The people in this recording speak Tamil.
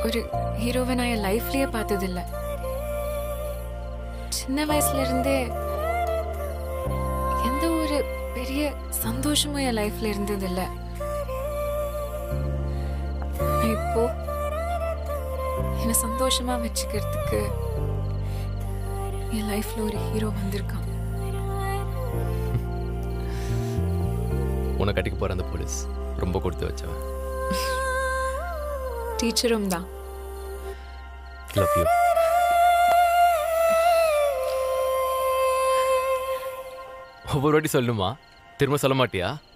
ஒரு ஹீரோவை நான் என் லைஃப்லயே பார்த்ததில்ல சின்ன வயசுல இருந்தே எந்த ஒரு பெரிய சந்தோஷமும் என் லைஃப்ல இருந்ததில்ல ஆனா இப்போ என்னை சந்தோஷமா வச்சுக்கிறதுக்கு என் லைஃப்ல ஒரு ஹீரோ வந்திருக்கான் உன்னை கட்டிக்க போற அந்த போலீஸ் ரொம்ப கொடுத்து வச்சவன் டீச்சரும் தான் லவ் யூ ஒவ்வொரு வாட்டி சொல்லுமா திரும்ப சொல்ல மாட்டியா